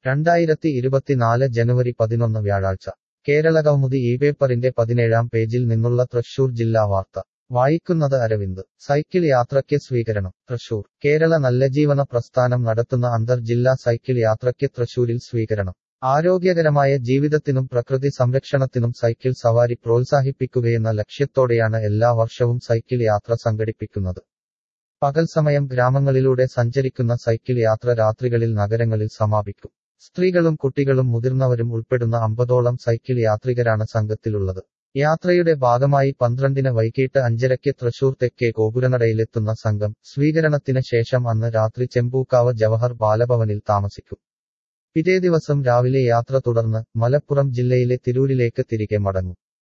രണ്ടായിരത്തി ഇരുപത്തിനാല് ജനുവരി പതിനൊന്ന് വ്യാഴാഴ്ച കേരളകൗമുദി ഈ പേപ്പറിന്റെ പതിനേഴാം പേജിൽ നിന്നുള്ള തൃശൂർ ജില്ലാ വാർത്ത വായിക്കുന്നത് അരവിന്ദ് സൈക്കിൾ യാത്രയ്ക്ക് സ്വീകരണം തൃശൂർ കേരള നല്ലജീവന പ്രസ്ഥാനം നടത്തുന്ന അന്തർ ജില്ലാ സൈക്കിൾ യാത്രയ്ക്ക് തൃശൂരിൽ സ്വീകരണം ആരോഗ്യകരമായ ജീവിതത്തിനും പ്രകൃതി സംരക്ഷണത്തിനും സൈക്കിൾ സവാരി പ്രോത്സാഹിപ്പിക്കുകയെന്ന ലക്ഷ്യത്തോടെയാണ് എല്ലാ വർഷവും സൈക്കിൾ യാത്ര സംഘടിപ്പിക്കുന്നത് പകൽ സമയം ഗ്രാമങ്ങളിലൂടെ സഞ്ചരിക്കുന്ന സൈക്കിൾ യാത്ര രാത്രികളിൽ നഗരങ്ങളിൽ സമാപിക്കും സ്ത്രീകളും കുട്ടികളും മുതിർന്നവരും ഉൾപ്പെടുന്ന അമ്പതോളം സൈക്കിൾ യാത്രികരാണ് സംഘത്തിലുള്ളത് യാത്രയുടെ ഭാഗമായി പന്ത്രണ്ടിന് വൈകിട്ട് അഞ്ചരയ്ക്ക് തൃശൂർ തെക്കേ ഗോപുരനടയിലെത്തുന്ന സംഘം സ്വീകരണത്തിന് ശേഷം അന്ന് രാത്രി ചെമ്പൂക്കാവ് ജവഹർ ബാലഭവനിൽ താമസിക്കും പിറ്റേ ദിവസം രാവിലെ യാത്ര തുടർന്ന് മലപ്പുറം ജില്ലയിലെ തിരൂരിലേക്ക് തിരികെ മടങ്ങും